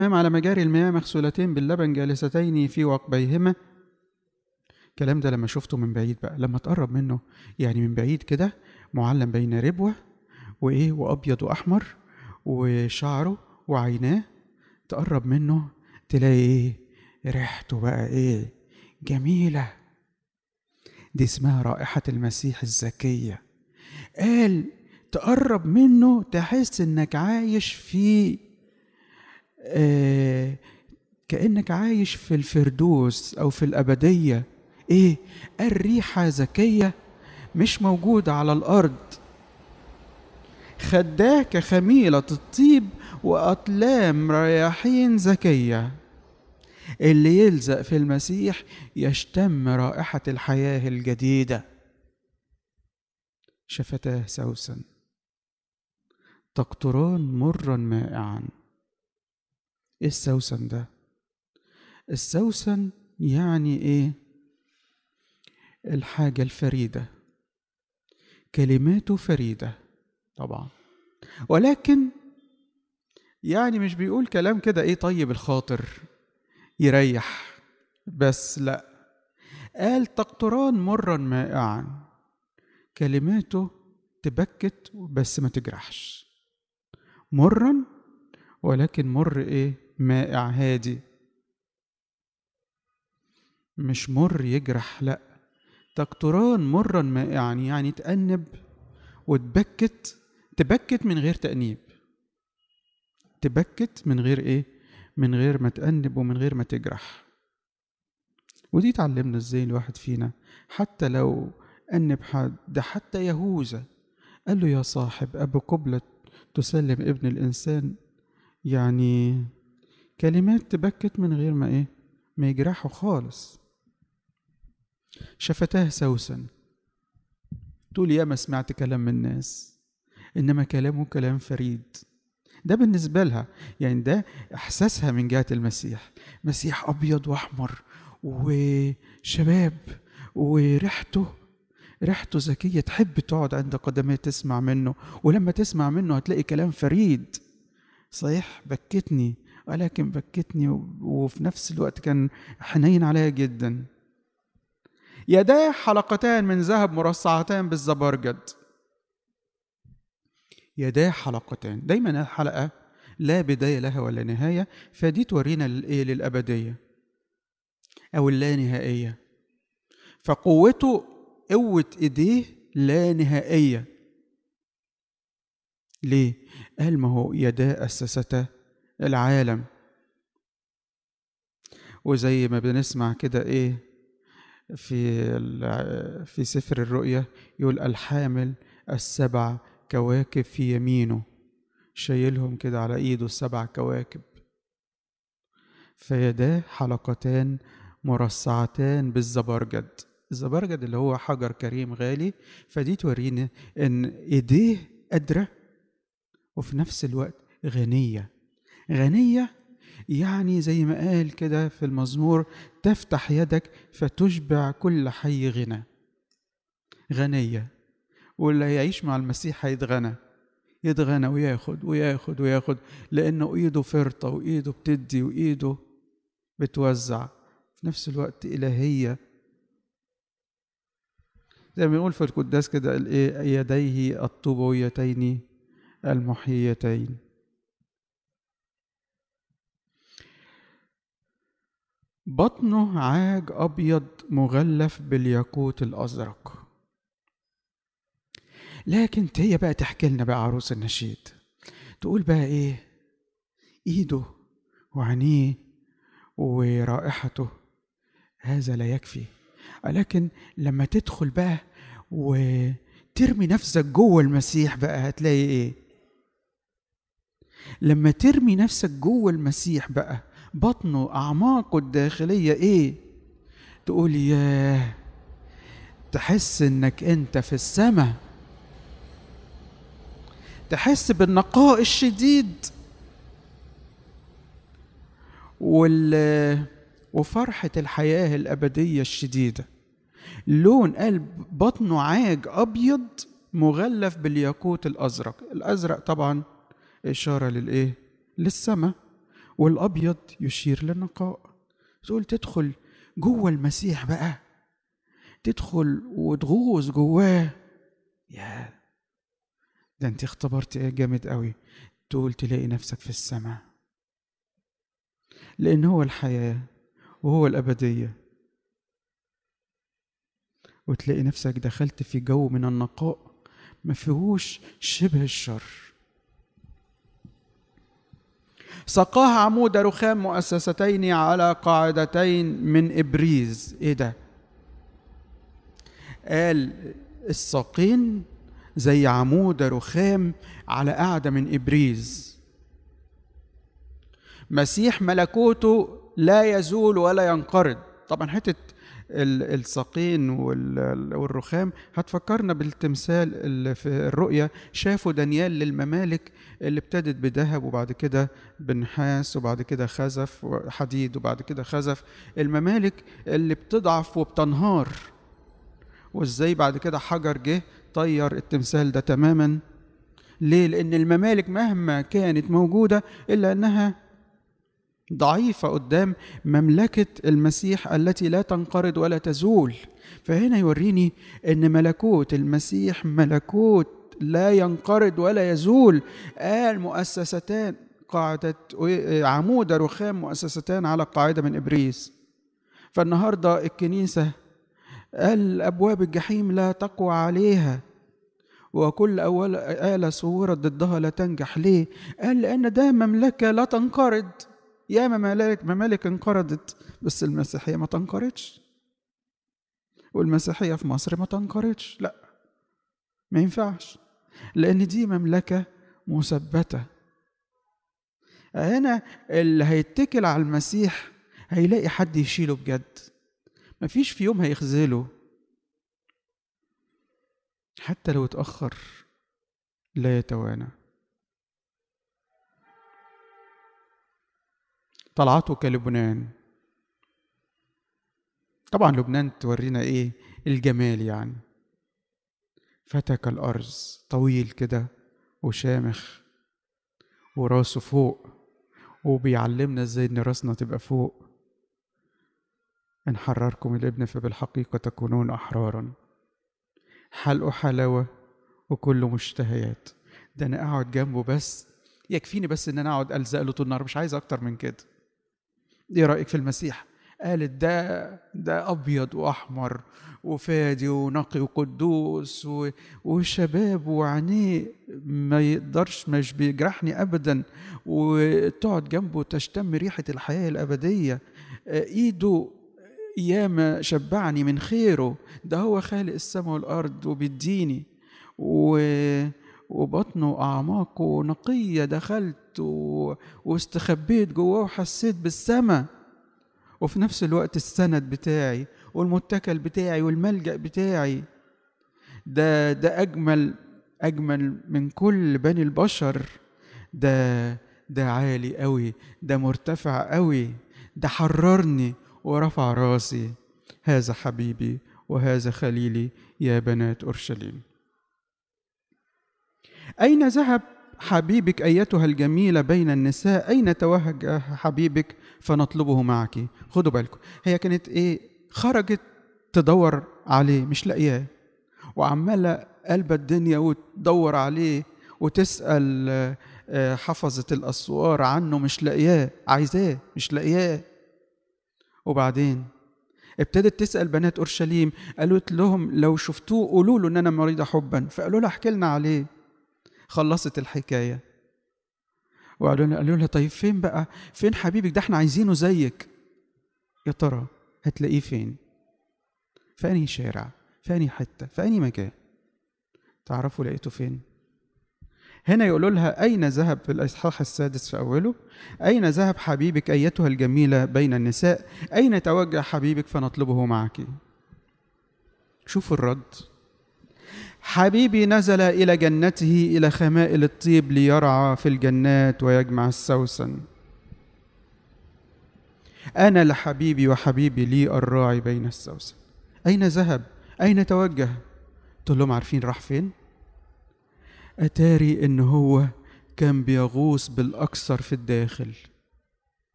على مجاري المياه مغسولتين باللبن جالستين في وقبيهما الكلام ده لما شفته من بعيد بقى لما تقرب منه يعني من بعيد كده معلم بين ربوة وإيه وأبيض وأحمر وشعره وعيناه تقرب منه تلاقي إيه ريحته بقى إيه جميلة دي اسمها رائحة المسيح الزكية قال تقرب منه تحس انك عايش في آه كأنك عايش في الفردوس أو في الأبدية إيه؟ الريحة زكية مش موجودة على الأرض خداه كخميلة الطيب وأطلام رياحين زكية اللي يلزق في المسيح يشتم رائحة الحياة الجديدة شفتاه سوسن تقطران مرا مائعا ايه السوسن ده السوسن يعني ايه الحاجة الفريدة كلماته فريدة طبعا ولكن يعني مش بيقول كلام كده ايه طيب الخاطر يريح بس لا قال تقطران مرا مائعا كلماته تبكت بس ما تجرحش مرا ولكن مر ايه مائع هادي مش مر يجرح لا تقطران مرا مائعا يعني تأنب وتبكت تبكت من غير تأنيب تبكت من غير ايه من غير ما تأنب ومن غير ما تجرح ودي تعلمنا ازاي الواحد فينا حتى لو أنب حد ده حتى يهوذا قال له يا صاحب أبو قبلة تسلم ابن الإنسان يعني كلمات تبكت من غير ما إيه ما يجرحه خالص شفتاه سوسن تقول يا ما سمعت كلام من الناس إنما كلامه كلام فريد ده بالنسبة لها يعني ده إحساسها من جهة المسيح مسيح أبيض وأحمر وشباب وريحته ريحته ذكية تحب تقعد عند قدميه تسمع منه ولما تسمع منه هتلاقي كلام فريد صحيح بكتني ولكن بكتني وفي نفس الوقت كان حنين عليا جدا يداه حلقتان من ذهب مرصعتان بالزبرجد يداه حلقتان دايما الحلقة لا بداية لها ولا نهاية فدي تورينا للإيه للأبدية أو اللانهائية فقوته قوة إيديه لا نهائية ليه؟ قال ما هو يدا أسستا العالم وزي ما بنسمع كده إيه في في سفر الرؤيا يقول الحامل السبع كواكب في يمينه شايلهم كده على ايده السبع كواكب فيداه حلقتان مرصعتان بالزبرجد الزبرجد اللي هو حجر كريم غالي فدي تورينا ان ايديه قادره وفي نفس الوقت غنيه غنيه يعني زي ما قال كده في المزمور تفتح يدك فتشبع كل حي غنى غنيه واللي هيعيش مع المسيح هيتغنى يتغنى وياخد وياخد وياخد لانه ايده فرطه وايده بتدي وايده بتوزع في نفس الوقت الهيه زي ما بنقول في القداس كده الايه يديه الطوبويتين المحييتين بطنه عاج ابيض مغلف بالياقوت الازرق لكن هي بقى تحكي لنا بقى عروس النشيد تقول بقى ايه ايده وعينيه ورائحته هذا لا يكفي لكن لما تدخل بقى وترمي نفسك جوه المسيح بقى هتلاقي ايه لما ترمي نفسك جوه المسيح بقى بطنه اعماقه الداخليه ايه تقول ياه تحس انك انت في السماء تحس بالنقاء الشديد وال وفرحة الحياة الأبدية الشديدة لون قلب بطنه عاج أبيض مغلف بالياقوت الأزرق الأزرق طبعا إشارة للإيه؟ للسماء والابيض يشير للنقاء تقول تدخل جوه المسيح بقى تدخل وتغوص جواه يا ده انت اختبرت ايه جامد قوي تقول تلاقي نفسك في السماء لان هو الحياه وهو الابديه وتلاقي نفسك دخلت في جو من النقاء ما فيهوش شبه الشر سقاها عمود رخام مؤسستين على قاعدتين من ابريز ايه ده قال الساقين زي عمود رخام على قاعده من ابريز مسيح ملكوته لا يزول ولا ينقرض طبعا حته الساقين والرخام هتفكرنا بالتمثال اللي في الرؤية شافوا دانيال للممالك اللي ابتدت بذهب وبعد كده بنحاس وبعد كده خزف وحديد وبعد كده خزف الممالك اللي بتضعف وبتنهار وازاي بعد كده حجر جه طير التمثال ده تماما ليه لان الممالك مهما كانت موجوده الا انها ضعيفه قدام مملكه المسيح التي لا تنقرض ولا تزول فهنا يوريني ان ملكوت المسيح ملكوت لا ينقرض ولا يزول قال مؤسستان قاعدة عمود رخام مؤسستان على قاعدة من إبريس فالنهاردة الكنيسة قال أبواب الجحيم لا تقوى عليها وكل أول آلة صورت ضدها لا تنجح ليه؟ قال لأن ده مملكة لا تنقرض يا ممالك ممالك انقرضت بس المسيحية ما تنقرضش والمسيحية في مصر ما تنقرضش لا ما ينفعش لأن دي مملكة مثبتة هنا اللي هيتكل على المسيح هيلاقي حد يشيله بجد مفيش في يوم هيخذله حتى لو اتأخر لا يتوانى طلعته كلبنان طبعا لبنان تورينا ايه الجمال يعني فتك الأرز طويل كده وشامخ وراسه فوق وبيعلمنا ازاي ان راسنا تبقى فوق إن حرركم الابن فبالحقيقة تكونون أحرارا حلقه حلاوة وكله مشتهيات ده أنا أقعد جنبه بس يكفيني بس إن أنا أقعد ألزق له طول النهار مش عايز أكتر من كده إيه رأيك في المسيح؟ قالت ده ده أبيض وأحمر وفادي ونقي وقدوس و... وشباب وعينيه ما يقدرش مش بيجرحني أبدا وتقعد جنبه تشتم ريحة الحياة الأبدية إيده ياما شبعني من خيره ده هو خالق السماء والأرض وبيديني و... وبطنه أعماقه نقية دخلت و... واستخبيت جواه وحسيت بالسماء وفي نفس الوقت السند بتاعي والمتكل بتاعي والملجأ بتاعي ده ده أجمل أجمل من كل بني البشر ده ده عالي قوي ده مرتفع قوي ده حررني ورفع راسي هذا حبيبي وهذا خليلي يا بنات اورشليم اين ذهب حبيبك ايتها الجميله بين النساء اين توهج حبيبك فنطلبه معك خدوا بالكم هي كانت ايه خرجت تدور عليه مش لاقياه وعماله قلب الدنيا وتدور عليه وتسال حفظة الأسوار عنه مش لاقياه عايزاه مش لاقياه وبعدين ابتدت تسأل بنات أورشليم قالت لهم لو شفتوه قولوا له إن أنا مريضة حبا فقالوا لها احكي لنا عليه خلصت الحكاية وقالوا لها قالوا لها طيب فين بقى فين حبيبك ده احنا عايزينه زيك يا ترى هتلاقيه فين في أنهي شارع في أنهي حتة في أنهي مكان تعرفوا لقيته فين هنا يقولوا لها أين ذهب في الإصحاح السادس في أوله أين ذهب حبيبك أيتها الجميلة بين النساء أين توجه حبيبك فنطلبه معك شوفوا الرد حبيبي نزل إلى جنته إلى خمائل الطيب ليرعى في الجنات ويجمع السوسن أنا لحبيبي وحبيبي لي الراعي بين السوسن أين ذهب؟ أين توجه؟ قلت لهم عارفين راح فين؟ أتاري إن هو كان بيغوص بالأكثر في الداخل